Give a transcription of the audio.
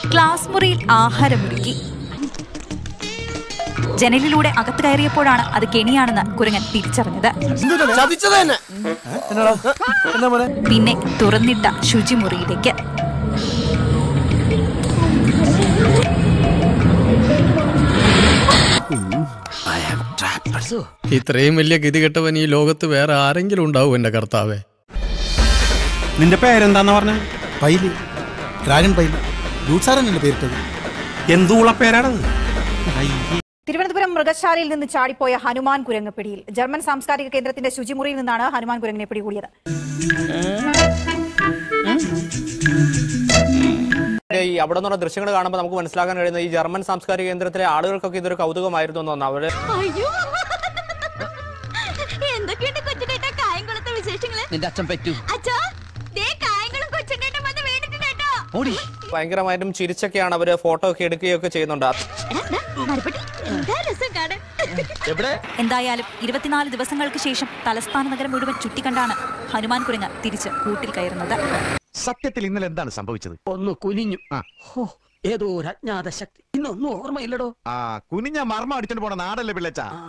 Class മുറിയിൽ ആഹാരമൊരുക്കി ജനലിലൂടെ അകത്ത് കയറിയപ്പോഴാണ് അത് കെണിയാണെന്ന് കുരങ്ങൻ തിരിച്ചറിഞ്ഞത് ചതിച്ചത് തന്നെ എന്നാ മോനെ പിന്നെ തുറന്നിട്ട ശുചിമുറിയിലേക്ക് ഇത്രയും വലിയ ഗതികെട്ടവൻ ഈ ലോകത്ത് വേറെ ആരെങ്കിലും ഉണ്ടാവും എന്റെ കർത്താവേ നിന്റെ പേരെന്താന്ന് പറഞ്ഞ പൈല് ഡ്രാഗൺ പൈല് ദൂസാറന്നല്ലേ പേരിട്ടത് എന്തുള്ള പേരാണത് തിരുവനന്തപുരം മൃഗശാലയിൽ നിന്ന് ചാടിപ്പോയ ഹനുമാൻ കുരങ്ങ് പിടിയിൽ ജർമ്മൻ സാംസ്കാരിക കേന്ദ്രത്തിന്റെ ശുചിമുറിയിൽ നിന്നാണ് ഹനുമാൻ കുരങ്ങിനെ പിടികൂടിയത് ഈ അവിടെ നിന്നുള്ള ദൃശ്യങ്ങൾ കാണുമ്പോൾ നമുക്ക് മനസ്സിലാക്കാൻ കഴിയുന്ന ഈ ജർമ്മൻ സാംസ്കാരിക കേന്ദ്രത്തിലെ ആളുകൾക്കൊക്കെ ഇതൊരു കൗതുകമായിരുന്നു എന്ന് തോന്നുന്നു അവര് അയ്യോ എന്തൊക്കെയുണ്ട് കൊച്ചിനേട്ട കായംകുളത്തെ വിശേഷങ്ങള് നിന്റെ അച്ഛൻ പറ്റൂ അച്ഛാ ദേ കായംകുളം കൊച്ചിനേട്ടൻ വന്ന് വീണിട്ടുണ്ട് കേട്ടോ ഓടി ഭയങ്കരമായിട്ടും ചിരിച്ചൊക്കെയാണ് അവര് ഫോട്ടോ ഒക്കെ എടുക്കുകയൊക്കെ ചെയ്യുന്നുണ്ട് എടാ, എടാ, മരപ്പെട്ടി എന്താ രസം കാണാൻ എന്തായാലും ഇരുപത്തിനാല് ദിവസങ്ങൾക്ക് ശേഷം തലസ്ഥാന നഗരം മുഴുവൻ ചുറ്റിക്കണ്ടാണ് ഹനുമാൻ കുരങ്ങ് തിരിച്ച് കൂട്ടിൽ കയറുന്നത് സത്യത്തിൽ ഇന്നലെ എന്താണ് സംഭവിച്ചത് ഒന്ന് കുനിഞ്ഞു ആ. ഹോ, ഏതോ ഒരു അജ്ഞാത ശക്തി ഇന്നൊന്നും ഓർമ്മയില്ലടോ ആ കുനിഞ്ഞ മർമ്മം അടിച്ചോണ്ട് പോണ നാടല്ലേ പിള്ളച്ചാ